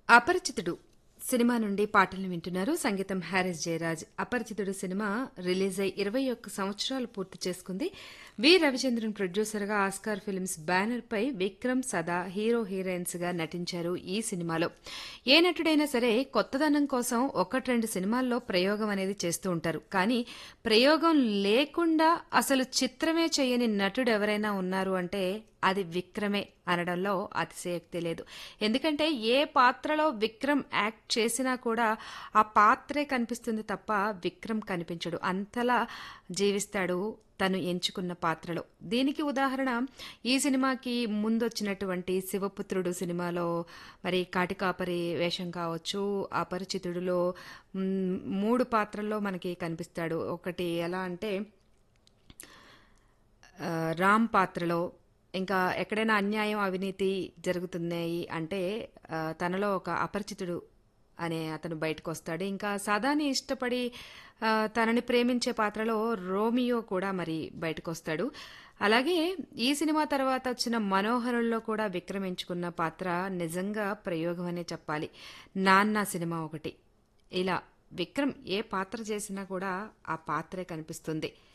అపరిచితుడు cinema నుండి పాటలను వింటున్నారు సంగీతం హ్యారిస్ జయరాజ్ అపరిచితుడు సినిమా రిలీజ్ అయి ఇరవై ఒక్క సంవత్సరాలు పూర్తి చేసుకుంది వి రవిచంద్రన్ ప్రొడ్యూసర్గా ఆస్కార్ ఫిల్మ్స్ బ్యానర్ పై విక్రమ్ సదా హీరో హీరోయిన్స్ గా నటించారు ఈ సినిమాలో ఏ నటుడైనా సరే కొత్తదనం కోసం ఒకటి రెండు సినిమాల్లో ప్రయోగం అనేది చేస్తూ ఉంటారు కానీ ప్రయోగం లేకుండా అసలు చిత్రమే చేయని నటుడు ఎవరైనా ఉన్నారు అంటే అది విక్రమే అనడంలో అతిశయోక్తి లేదు ఎందుకంటే ఏ పాత్రలో విక్రమ్ యాక్ట్ చేసినా కూడా ఆ పాత్రే కనిపిస్తుంది తప్ప విక్రమ్ కనిపించడు అంతలా జీవిస్తాడు తను ఎంచుకున్న పాత్రలో దీనికి ఉదాహరణ ఈ సినిమాకి ముందొచ్చినటువంటి శివపుత్రుడు సినిమాలో మరి కాటికాపరి వేషం కావచ్చు అపరిచితుడులో మ్, మూడు పాత్రల్లో మనకి కనిపిస్తాడు ఒకటి ఎలా అంటే ఆ, రామ్ పాత్రలో ఇంకా ఎక్కడైనా అన్యాయం అవినీతి జరుగుతున్నాయి అంటే ఆ, తనలో ఒక అపరిచితుడు అనే అతను బయటకు వస్తాడు ఇంకా సదాని ఇష్టపడి ఆ, తనని ప్రేమించే పాత్రలో రోమియో కూడా మరి బయటకు వస్తాడు అలాగే ఈ సినిమా తర్వాత వచ్చిన మనోహరుల్లో కూడా విక్రమించుకున్న పాత్ర నిజంగా ప్రయోగం అనే చెప్పాలి నాన్న సినిమా ఒకటి ఇలా విక్రమ్ ఏ పాత్ర చేసినా కూడా ఆ పాత్రే కనిపిస్తుంది